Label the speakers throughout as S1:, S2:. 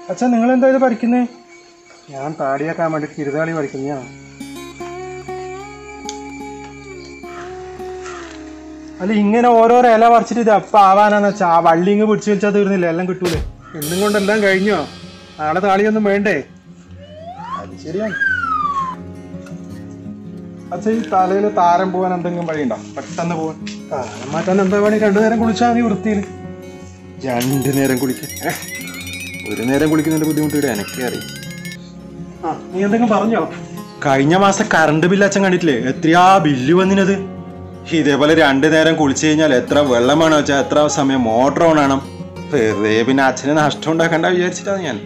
S1: അച്ഛൻ നിങ്ങൾ എന്താ ഇത് പഠിക്കുന്നേ ഞാൻ താടിയാക്കാൻ വേണ്ടി തിരുതാളി പഠിക്കുന്നതാണ് അല്ല ഇങ്ങനെ ഓരോരോ ഇല പറിച്ചിട്ട് ഇത് എപ്പോൾ ആവാനാന്ന് വെച്ചാൽ ആ വള്ളിങ്ങ് പിടിച്ചു വെച്ചാൽ തീർന്നില്ല എല്ലാം കിട്ടൂലേ എന്നും കൊണ്ടെല്ലാം കഴിഞ്ഞോ നാളെ താളിയൊന്നും വേണ്ടേ അത് ശരിയാണ് അച്ഛൻ ഈ തലയിൽ താരം പോകാൻ എന്തെങ്കിലും വഴിയുണ്ടോ പെട്ടെന്ന് പോകാൻ താരം മാറ്റാൻ എന്താ പണി രണ്ടു നേരം കുളിച്ചാൽ മതി വൃത്തിയിൽ രണ്ടു നേരം കുളിക്കാൻ ഏ, ഒരു നേരം കുളിക്കുന്നതിന്റെ ബുദ്ധിമുട്ട് ഇവിടെ എനിക്കേ അറിയും ആ നീ എന്തെങ്കിലും പറഞ്ഞോ കഴിഞ്ഞ മാസം കറണ്ട് ബില്ല് അച്ഛൻ കണ്ടിട്ടില്ലേ എത്രയാ ബില്ല് വന്നിനത് ഇതേപോലെ രണ്ടു നേരം കുളിച്ചു കഴിഞ്ഞാൽ എത്ര വെള്ളം വേണം വെച്ചാൽ എത്ര സമയം മോട്ടർ ഓൺ ആണം വെറുതെ പിന്നെ അച്ഛന് നഷ്ടം ഉണ്ടാക്കണ്ട വിചാരിച്ചിട്ടാണ് ഞാൻ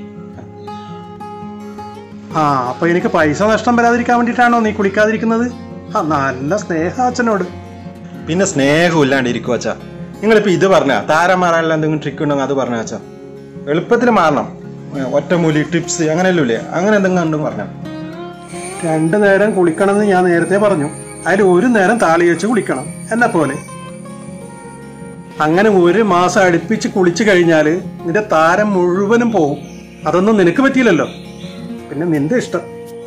S1: ആ അപ്പൊ എനിക്ക് പൈസ നഷ്ടം വരാതിരിക്കാൻ വേണ്ടിയിട്ടാണോ നീ കുളിക്കാതിരിക്കുന്നത് ആ നല്ല സ്നേഹ അച്ഛനോട് പിന്നെ സ്നേഹം ഇല്ലാണ്ടിരിക്കും അച്ഛാ നിങ്ങളിപ്പോ ഇത് പറഞ്ഞ താരം മാറാനുള്ള എന്തെങ്കിലും ട്രിക്ക് ഉണ്ടെങ്കിൽ അത് പറഞ്ഞ അച്ഛാ എളുപ്പത്തിൽ മാറണം ഏ, ഒറ്റമൂലി ടിപ്സ് അങ്ങനെയല്ലോ ഇല്ലേ അങ്ങനെ എന്തെങ്കിലും ഉണ്ടെന്ന് പറഞ്ഞ രണ്ടു നേരം കുളിക്കണമെന്ന് ഞാൻ നേരത്തെ പറഞ്ഞു അതിൽ ഒരു നേരം താളി വെച്ച് കുളിക്കണം എന്നെ പോലെ അങ്ങനെ ഒരു മാസം അടുപ്പിച്ച് കുളിച്ചു കഴിഞ്ഞാൽ നിന്റെ താരം മുഴുവനും പോവും അതൊന്നും നിനക്ക് പറ്റിയില്ലല്ലോ പിന്നെ നിന്റെ ഇഷ്ടം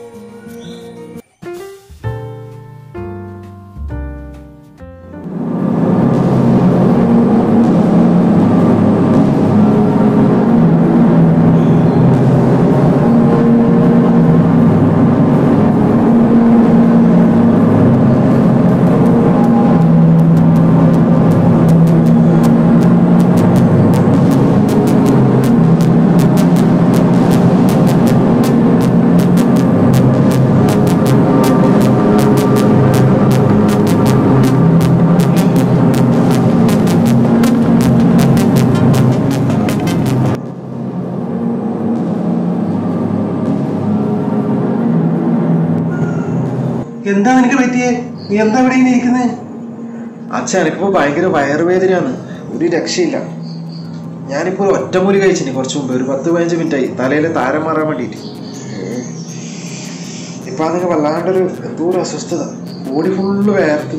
S1: എന്താ നിനക്ക് പറ്റിയേ നീ എന്താ ഇവിടെ ഇങ്ങനെ ഇരിക്കുന്നേ
S2: അച്ഛൻ എനിക്കിപ്പോ ഭയങ്കര വയറുവേദനയാണ് ഒരു രക്ഷയില്ല ഞാനിപ്പോ ഒരു ഒറ്റമൂലി കഴിച്ചിന് കുറച്ച് മുമ്പ് ഒരു പത്ത് പതിനഞ്ച് മിനിറ്റ് ആയി തലയിൽ താരം മാറാൻ വേണ്ടിയിട്ട് ഇപ്പൊ അതിന് വല്ലാണ്ടൊരു എന്തോ ഒരു അസ്വസ്ഥത ബോഡി ഫുള്ള് വേർത്ത്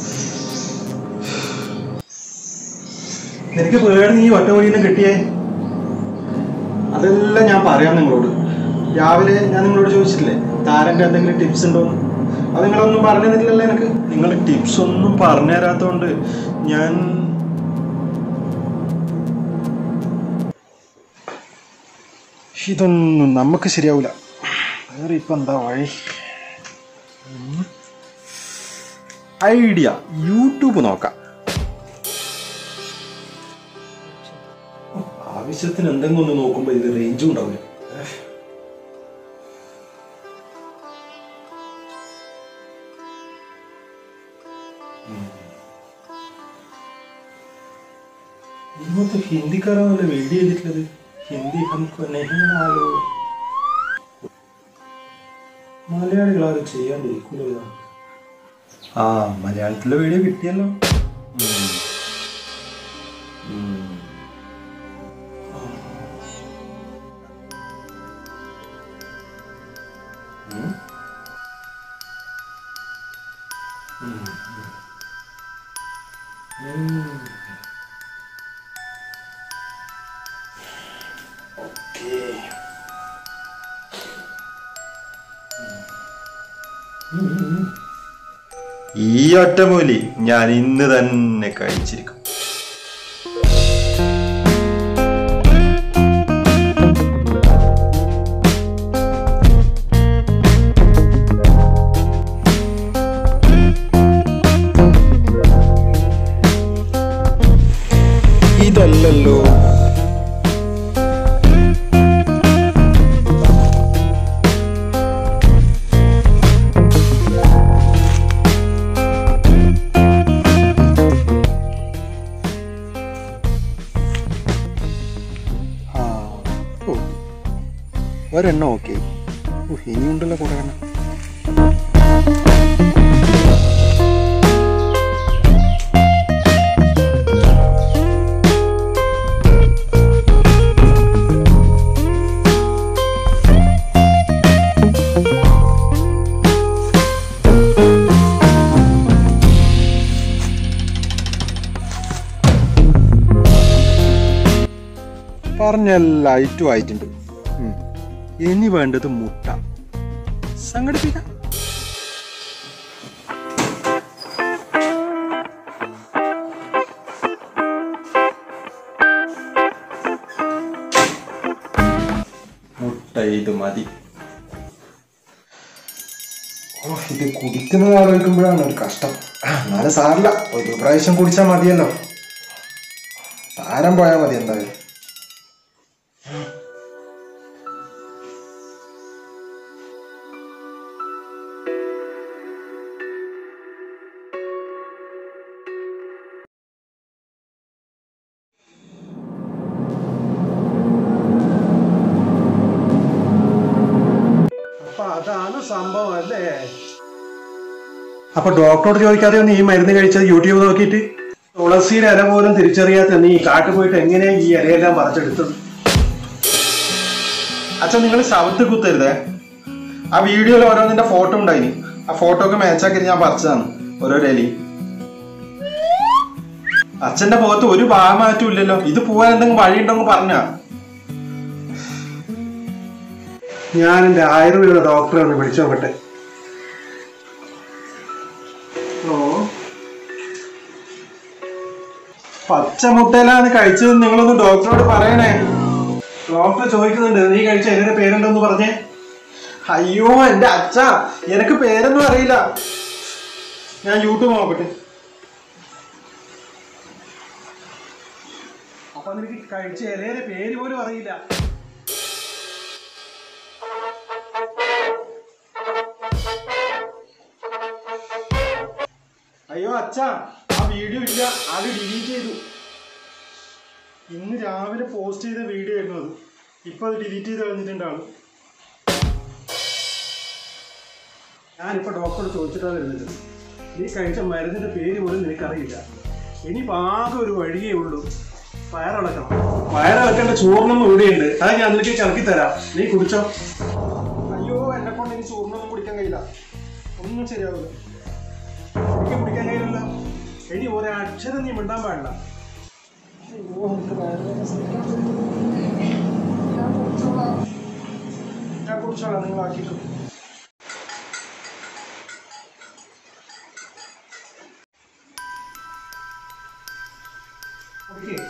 S1: നിനക്ക് പേടി നീ ഒറ്റമൊഴിനെ കിട്ടിയേ അതെല്ലാം ഞാൻ പറയാം നിങ്ങളോട് രാവിലെ ഞാൻ നിങ്ങളോട് ചോദിച്ചിട്ടില്ലേ താരന്റെ എന്തെങ്കിലും ടിപ്സ് ഉണ്ടോ അത് നിങ്ങളൊന്നും പറഞ്ഞു തന്നില്ലല്ലോ എനിക്ക് നിങ്ങൾ ടിപ്സ് ഒന്നും പറഞ്ഞു തരാത്തോണ്ട് ഞാൻ ഇതൊന്നും നമുക്ക് ശരിയാവില്ല വേറെ ഇപ്പൊ എന്താ വഴി ഐഡിയ യൂട്യൂബ് നോക്കാം ആവശ്യത്തിന് എന്തെങ്കിലും ഒന്ന് നോക്കുമ്പോ ഇത് റേഞ്ചും ഉണ്ടാവില്ല ഇന്നത്തെ ഹിന്ദിക്കാരാണല്ലോ വീഡിയോ ചെയ്തിട്ടുള്ളത് ഹിന്ദി ഹംകോ നഹി മാലോ മലയാളികൾ ആരും ചെയ്യാണ്ടിരിക്കൂല ആ മലയാളത്തിലെ വീഡിയോ കിട്ടിയല്ലോ ഉം. ഉം. ഈ ഒറ്റമൂലി ഞാൻ ഇന്ന് തന്നെ കഴിച്ചിരിക്കും ഇതല്ലല്ലോ ആ ഓ ഒരെണ്ണം ഓക്കെ ഓ ഇനിയുണ്ടല്ലോ കുറേ എണ്ണം പറഞ്ഞ ലൈറ്റും ആയിട്ടുണ്ട് ഉം. ഇനി വേണ്ടത് മുട്ട സംഘടിപ്പിക്കാം മുട്ട ഇത് മതി
S2: ഓ ഇത് കുടിക്കുന്നത് ആലോചിക്കുമ്പോഴാണ് ഒരു കഷ്ടം എന്നാലും സാറില്ല ഒരു പ്രാവശ്യം കുടിച്ചാൽ മതിയല്ലോ താരം പോയാൽ മതി എന്തായാലും
S3: അപ്പൊ അതാണ് സംഭവം അല്ലേ അപ്പൊ ഡോക്ടറോട് ചോദിക്കാതെ നീ ഈ മരുന്ന് കഴിച്ചത് യൂട്യൂബ് നോക്കിയിട്ട് തുളസിയുടെ ഇല പോലും തിരിച്ചറിയാത്ത നീ കാട്ടിൽ പോയിട്ട് എങ്ങനെയാ ഈ ഇലയെല്ലാം പറിച്ചെടുത്തത്
S1: അച്ഛൻ നിങ്ങൾ ശവത്ത് കുത്തരുതേ ആ വീഡിയോയിൽ ഓരോന്നിന്റെ ഫോട്ടോ ഉണ്ടായിനി ആ ഫോട്ടോ ഒക്കെ മാച്ചാക്കി ഞാൻ പറിച്ചതാണ് ഓരോ രലി അച്ഛന്റെ മുഖത്ത് ഒരു ഭാഗമാറ്റും ഇല്ലല്ലോ ഇത് പോവാൻ എന്തെങ്കിലും വഴിയുണ്ടെങ്കിൽ പറഞ്ഞാ
S3: ഞാൻ എന്റെ ആയുർവേദ ഡോക്ടറെ ഒന്ന് വിളിച്ചു നോക്കട്ടെ
S1: ഓ പച്ചമുട്ടയിലാണ് കഴിച്ചത് നിങ്ങളൊന്ന് ഡോക്ടറോട് പറയണേ
S3: ഡോക്ടർ ചോദിക്കുന്നുണ്ട് നീ കഴിച്ച എങ്ങനെ പേരുണ്ടെന്ന് പറഞ്ഞേ
S1: അയ്യോ എന്റെ അച്ഛ എനിക്ക് പേരൊന്നും അറിയില്ല ഞാൻ യൂട്യൂബ് നോക്കട്ടെ
S3: അപ്പൊ നിനക്ക് കഴിച്ച ഇലയുടെ പേര് പോലും അറിയില്ല
S1: അയ്യോ അച്ഛ ആ വീഡിയോ ഇല്ല അത് ഡിലീറ്റ് ചെയ്തു ഇന്ന് രാവിലെ പോസ്റ്റ് ചെയ്ത വീഡിയോ ആയിരുന്നു അത് ഇപ്പൊ അത് ഡിലീറ്റ് ചെയ്ത് കളഞ്ഞിട്ടുണ്ടാണ്
S3: ഞാനിപ്പോ ഡോക്ടറോട് ചോദിച്ചിട്ടാണ് വരുന്നത് നീ കഴിച്ച മരുന്നിന്റെ പേര് പോലും നിനക്കറിയില്ല ഇനിയിപ്പോ ആകെ ഒരു വഴിയേ ഉള്ളൂ വയറിളക്കണം വയറിളക്കേണ്ട ചൂർണം ഇവിടെയുണ്ട് അത് ഞാൻ നിനക്ക് കലക്കി തരാം നീ കുടിച്ചോ
S1: അയ്യോ എന്നെ കൊണ്ട് ഇനി ചൂർണ്ണൊന്നും കുടിക്കാൻ കഴിയില്ല ഒന്നും ശരിയാവില്ല
S3: എനിക്ക് കുടിക്കാൻ കഴിയില്ല ഇനി ഒരക്ഷരം നീ മിണ്ടാൻ പാടില്ല
S1: അയ്യോ, എനിക്ക് വയറുവേദന സഹിക്കാൻ പറ്റുന്നില്ല. ഞാൻ കുടിച്ചോളാം ഞാൻ കുടിച്ചോളാം നിങ്ങൾ ആക്കിക്കോ
S3: കുടിക്കേ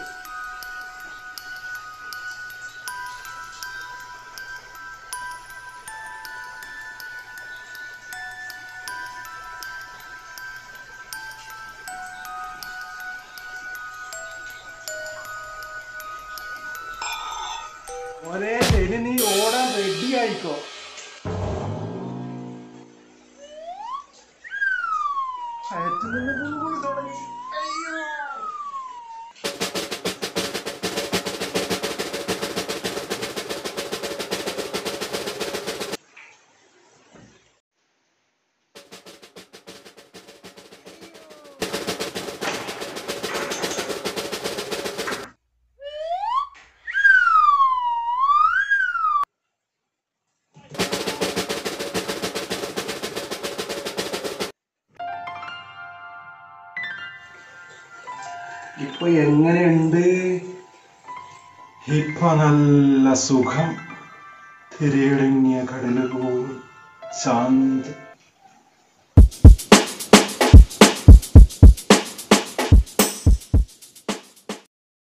S3: ഒരേ ഇനി നീ ഓടാൻ റെഡി ആയിക്കോ
S1: വയറ്റിനുള്ളിൽ നിന്ന് പോയി തുടങ്ങി അയ്യോ
S3: ഇപ്പൊ എങ്ങനെയുണ്ട്
S1: ഇപ്പൊ നല്ല സുഖം തിരയിടങ്ങിയ കടലുപോൽ ശാന്തി